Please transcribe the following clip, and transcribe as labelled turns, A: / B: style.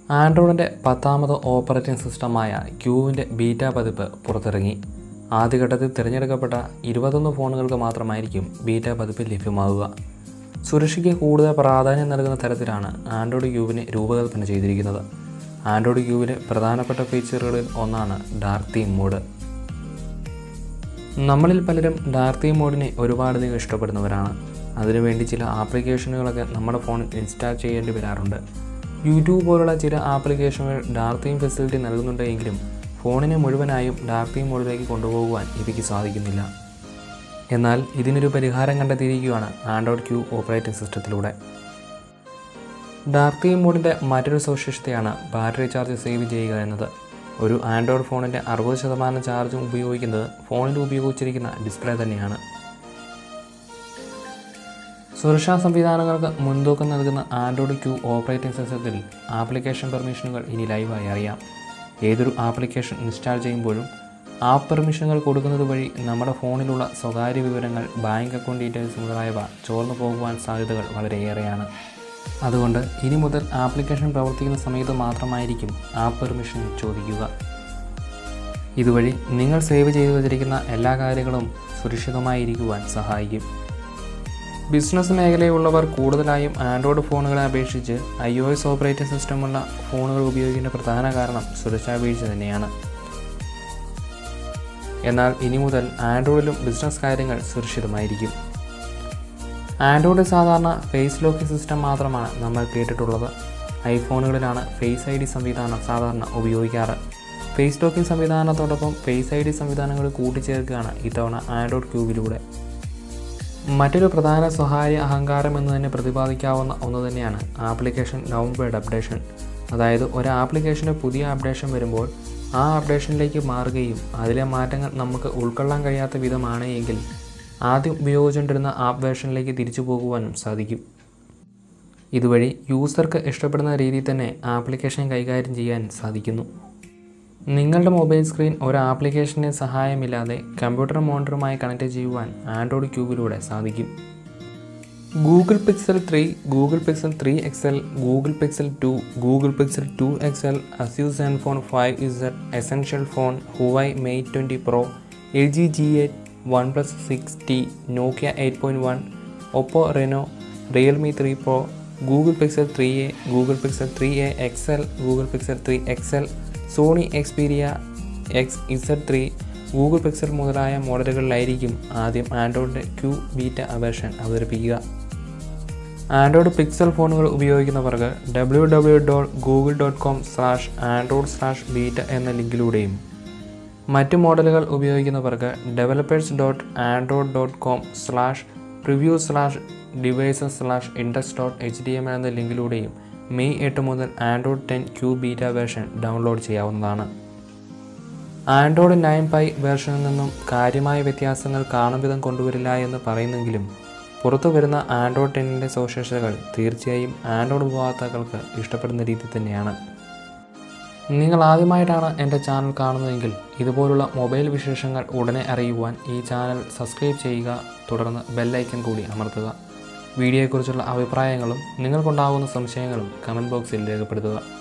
A: ആൻഡ്രോയിഡിൻ്റെ പത്താമത് operating സിസ്റ്റമായ ക്യൂവിൻ്റെ beta പതിപ്പ് പുറത്തിറങ്ങി ആദ്യഘട്ടത്തിൽ തിരഞ്ഞെടുക്കപ്പെട്ട ഇരുപത്തൊന്ന് ഫോണുകൾക്ക് മാത്രമായിരിക്കും ബീറ്റ പതിപ്പ് ലഭ്യമാവുക സുരക്ഷയ്ക്ക് കൂടുതൽ പ്രാധാന്യം നൽകുന്ന തരത്തിലാണ് ആൻഡ്രോയിഡ് ക്യൂവിനെ രൂപകൽപ്പന ചെയ്തിരിക്കുന്നത് ആൻഡ്രോയിഡ് ക്യൂവിലെ പ്രധാനപ്പെട്ട ഫീച്ചറുകളിൽ ഒന്നാണ് ഡാർക്ക് തീം മോഡ് നമ്മളിൽ പലരും ഡാർക്ക് തീം മോഡിനെ ഒരുപാടധികം ഇഷ്ടപ്പെടുന്നവരാണ് അതിനുവേണ്ടി ചില ആപ്ലിക്കേഷനുകളൊക്കെ നമ്മുടെ ഫോണിൽ ഇൻസ്റ്റാൾ ചെയ്യേണ്ടി വരാറുണ്ട് യൂട്യൂബ് പോലുള്ള ചില ആപ്ലിക്കേഷനുകൾ ഡാർക്ക് തീം ഫെസിലിറ്റി നൽകുന്നുണ്ടെങ്കിലും ഫോണിനെ മുഴുവനായും ഡാർക്ക് തീം മോഡിലേക്ക് കൊണ്ടുപോകുവാൻ ഇവയ്ക്ക് സാധിക്കുന്നില്ല എന്നാൽ ഇതിനൊരു പരിഹാരം കണ്ടെത്തിയിരിക്കുകയാണ് ആൻഡ്രോയിഡ് ക്യൂ ഓപ്പറേറ്റിംഗ് സിസ്റ്റത്തിലൂടെ ഡാർക്ക് തീം മോഡിൻ്റെ മറ്റൊരു സവിശേഷതയാണ് ബാറ്ററി ചാർജ് സേവ് ചെയ്യുക എന്നത് ഒരു ആൻഡ്രോയിഡ് ഫോണിൻ്റെ അറുപത് ശതമാനം ചാർജും ഉപയോഗിക്കുന്നത് ഫോണിൽ ഉപയോഗിച്ചിരിക്കുന്ന ഡിസ്പ്ലേ തന്നെയാണ് സുരക്ഷാ സംവിധാനങ്ങൾക്ക് മുൻതൂക്കം നൽകുന്ന ആൻഡ്രോയിഡ് ക്യൂ ഓപ്പറേറ്റിംഗ് സിസ്റ്റത്തിൽ ആപ്ലിക്കേഷൻ പെർമിഷനുകൾ ഇനി ലൈവായി അറിയാം ഏതൊരു ആപ്ലിക്കേഷൻ ഇൻസ്റ്റാൾ ചെയ്യുമ്പോഴും ആപ്പ് പെർമിഷനുകൾ കൊടുക്കുന്നത് വഴി നമ്മുടെ ഫോണിലുള്ള സ്വകാര്യ വിവരങ്ങൾ ബാങ്ക് അക്കൗണ്ട് ഡീറ്റെയിൽസ് മുതലായവ ചോർന്നു പോകുവാൻ സാധ്യതകൾ വളരെയേറെയാണ് അതുകൊണ്ട് ഇനി മുതൽ ആപ്ലിക്കേഷൻ പ്രവർത്തിക്കുന്ന സമയത്ത് മാത്രമായിരിക്കും ആപ്പ് പെർമിഷൻ ചോദിക്കുക ഇതുവഴി നിങ്ങൾ സേവ് ചെയ്തു വച്ചിരിക്കുന്ന എല്ലാ കാര്യങ്ങളും സുരക്ഷിതമായിരിക്കുവാൻ സഹായിക്കും ബിസിനസ് മേഖലയിലുള്ളവർ കൂടുതലായും ആൻഡ്രോയിഡ് ഫോണുകളെ അപേക്ഷിച്ച് ഐ ഒ എസ് ഓപ്പറേറ്റിംഗ് സിസ്റ്റമുള്ള ഫോണുകൾ ഉപയോഗിക്കേണ്ട പ്രധാന കാരണം സുരക്ഷാ വീഴ്ച തന്നെയാണ് എന്നാൽ ഇനി മുതൽ ആൻഡ്രോയിഡിലും ബിസിനസ് കാര്യങ്ങൾ സുരക്ഷിതമായിരിക്കും ആൻഡ്രോയിഡ് സാധാരണ ഫേസ് ലോക്കിംഗ് സിസ്റ്റം മാത്രമാണ് നമ്മൾ കേട്ടിട്ടുള്ളത് ഐഫോണുകളിലാണ് ഫേസ് ഐ ഡി സംവിധാനം സാധാരണ ഉപയോഗിക്കാറ് ഫേസ് ലോക്കിംഗ് സംവിധാനത്തോടൊപ്പം ഫേസ് ഐ ഡി സംവിധാനങ്ങൾ കൂട്ടിച്ചേർക്കുകയാണ് ഇത്തവണ ആൻഡ്രോയിഡ് ക്യൂബിലൂടെ മറ്റൊരു പ്രധാന സ്വകാര്യ അഹങ്കാരം എന്ന് തന്നെ പ്രതിപാദിക്കാവുന്ന ഒന്ന് തന്നെയാണ് ആപ്ലിക്കേഷൻ ഡൗൺവേഡ് അപ്ഡേഷൻ അതായത് ഒരു ആപ്ലിക്കേഷന് പുതിയ അപ്ഡേഷൻ വരുമ്പോൾ ആ അപ്ഡേഷനിലേക്ക് മാറുകയും അതിലെ മാറ്റങ്ങൾ നമുക്ക് ഉൾക്കൊള്ളാൻ കഴിയാത്ത വിധമാണ് എങ്കിൽ ആദ്യം ഉപയോഗിച്ചുകൊണ്ടിരുന്ന ആപ്പ് വേർഷനിലേക്ക് തിരിച്ചു പോകുവാനും സാധിക്കും ഇതുവഴി യൂസർക്ക് ഇഷ്ടപ്പെടുന്ന രീതിയിൽ തന്നെ ആപ്ലിക്കേഷൻ കൈകാര്യം ചെയ്യാൻ സാധിക്കുന്നു നിങ്ങളുടെ മൊബൈൽ സ്ക്രീൻ ഒരു ആപ്ലിക്കേഷൻ്റെ സഹായമില്ലാതെ കമ്പ്യൂട്ടർ മോണിറ്ററുമായി കണക്ട് ചെയ്യുവാൻ ആൻഡ്രോയിഡ് ക്യൂബിലൂടെ സാധിക്കും Google Pixel three Google Pixel three XL Google Pixel two Google Pixel two XL Asus Zenfone five Z Essential Phone Huawei Mate twenty Pro L G G eight OnePlus six T Nokia eight point one Oppo Reno Realme three Pro Google Pixel three A Google Pixel three A XL Google Pixel three XL Sony Xperia X Z three Google Pixel മുതലായ മോഡലുകളിലായിരിക്കും ആദ്യം ആൻഡ്രോയിഡിൻ്റെ Q beta version അവതരിപ്പിക്കുക Android Pixel ഫോണുകൾ ഉപയോഗിക്കുന്നവർക്ക് W W dot Google dot com slash Android slash beta എന്ന ലിങ്കിലൂടെയും മറ്റ് മോഡലുകൾ ഉപയോഗിക്കുന്നവർക്ക് developers dot Android dot com slash preview slash devices slash index dot H D M എന്ന ലിങ്കിലൂടെയും മെയ് എട്ട് മുതൽ Android ten Q beta version download ചെയ്യാവുന്നതാണ് ആൻഡ്രോയിഡ് നയൻ പൈ വേർഷനിൽ നിന്നും കാര്യമായ വ്യത്യാസങ്ങൾ കാണും വിധം കൊണ്ടുവരില്ല എന്ന് പറയുന്നെങ്കിലും പുറത്തു വരുന്ന ആൻഡ്രോയിഡ് ടെന്നിൻ്റെ സവിശേഷതകൾ തീർച്ചയായും ആൻഡ്രോയിഡ് ഉപഭോക്താക്കൾക്ക് ഇഷ്ടപ്പെടുന്ന രീതി തന്നെയാണ് നിങ്ങൾ ആദ്യമായിട്ടാണ് എൻ്റെ ചാനൽ കാണുന്നതെങ്കിൽ ഇതുപോലുള്ള മൊബൈൽ വിശേഷങ്ങൾ ഉടനെ അറിയുവാൻ ഈ ചാനൽ സബ്സ്ക്രൈബ് ചെയ്യുക തുടർന്ന് ബെല്ലൈക്കൺ കൂടി അമർത്തുക വീഡിയോയെക്കുറിച്ചുള്ള അഭിപ്രായങ്ങളും നിങ്ങൾക്കുണ്ടാകുന്ന സംശയങ്ങളും കമൻറ്റ് ബോക്സിൽ രേഖപ്പെടുത്തുക